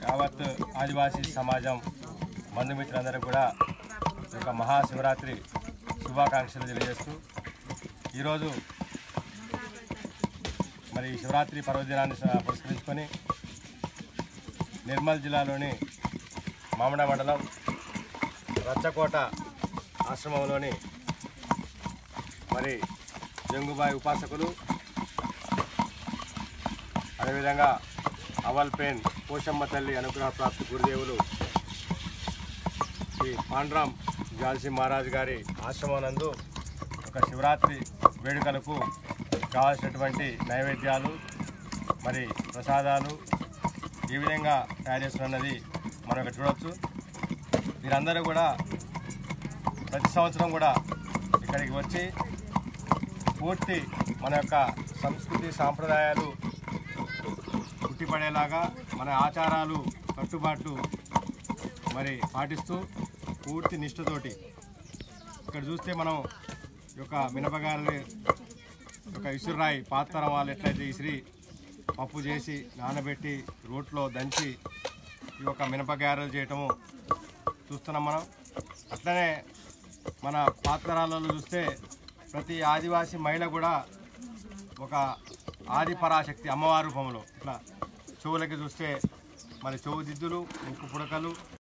యావత్ ఆదివాసీ సమాజం బంధుమిత్రులందరూ కూడా ఈ యొక్క మహాశివరాత్రి శుభాకాంక్షలు తెలియజేస్తూ ఈరోజు మరి ఈ శివరాత్రి పర్వదినాన్ని స- పురస్కరించుకొని నిర్మల్ జిల్లాలోని మామిడ మండలం రచ్చకోట ఆశ్రమంలోని మరి జంగుబాయి ఉపాసకులు అదేవిధంగా అవల్పేన్ పోషమ్మ తల్లి అనుగ్రహ ప్రాప్తి గురుదేవులు శ్రీ పాండ్రామ్ జాల్సి మహారాజ్ గారి ఆశ్రమం నందు ఒక శివరాత్రి వేడుకలకు కావాల్సినటువంటి నైవేద్యాలు మరి ప్రసాదాలు ఏ విధంగా తయారు చేస్తున్నది మనం ఇక్కడ చూడవచ్చు వీరందరూ కూడా ప్రతి సంవత్సరం కూడా ఇక్కడికి వచ్చి పూర్తి మన యొక్క సంస్కృతి సాంప్రదాయాలు పుట్టిపడేలాగా మన ఆచారాలు కట్టుబాట్లు మరి పాటిస్తూ పూర్తి నిష్ఠతోటి ఇక్కడ చూస్తే మనం ఈ యొక్క మినపగారని ఒక ఇసురాయి పాతర వాళ్ళు ఎట్లయితే ఇసిరి పప్పు చేసి నానబెట్టి రోట్లో దంచి ఈ యొక్క మినపగారెలు చేయటము చూస్తున్నాం మనం అట్లనే మన పాత్రాలలో చూస్తే ప్రతి ఆదివాసీ మహిళ కూడా ఒక ఆది పరాశక్తి అమ్మవారి రూపంలో ఇట్లా చెవులకి చూస్తే మరి చెవు దిద్దులు ముక్కు పుడకలు